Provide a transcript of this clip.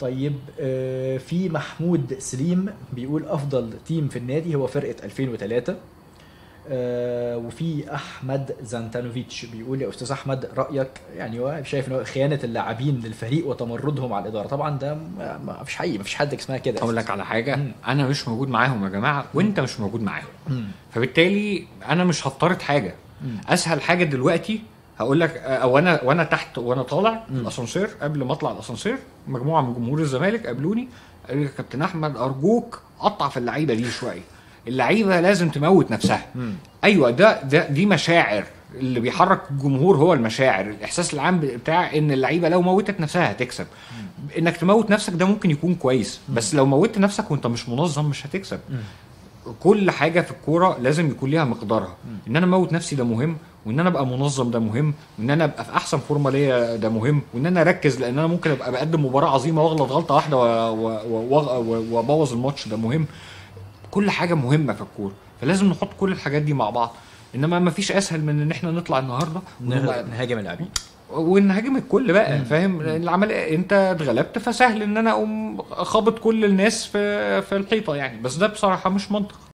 طيب آه، في محمود سليم بيقول افضل تيم في النادي هو فرقه 2003 آه، وفي احمد زانتانوفيتش بيقول يا استاذ احمد رايك يعني هو شايف ان هو خيانه اللاعبين للفريق وتمردهم على الاداره طبعا ده ما ما فيش حقيقي ما فيش حد اسمها كده اقول لك على حاجه مم. انا مش موجود معاهم يا جماعه وانت مش موجود معاهم مم. فبالتالي انا مش هفترض حاجه مم. اسهل حاجه دلوقتي هقول لك او انا وانا تحت وانا طالع مم. الاسانسير قبل ما اطلع الاسانسير مجموعه من جمهور الزمالك قابلوني قالوا لي يا كابتن احمد ارجوك قطع في اللعيبه دي شويه اللعيبه لازم تموت نفسها مم. ايوه ده ده دي مشاعر اللي بيحرك الجمهور هو المشاعر الاحساس العام بتاع ان اللعيبه لو موتت نفسها هتكسب انك تموت نفسك ده ممكن يكون كويس بس لو موتت نفسك وانت مش منظم مش هتكسب كل حاجه في الكوره لازم يكون ليها مقدارها ان انا اموت نفسي ده مهم وان انا ابقى منظم ده مهم وان انا ابقى في احسن فورمه ليا ده مهم وان انا اركز لان انا ممكن ابقى بقدم مباراه عظيمه واغلط غلطه واحده و- و- و- و- وابوظ الماتش ده مهم كل حاجه مهمه في الكوره فلازم نحط كل الحاجات دي مع بعض انما ما فيش اسهل من ان احنا نطلع النهارده ونبقى- نهاجم اللاعبين ونهاجم الكل بقى فاهم العمل انت اتغلبت فسهل ان انا اقوم خابط كل الناس في في الحيطه يعني بس ده بصراحه مش منطق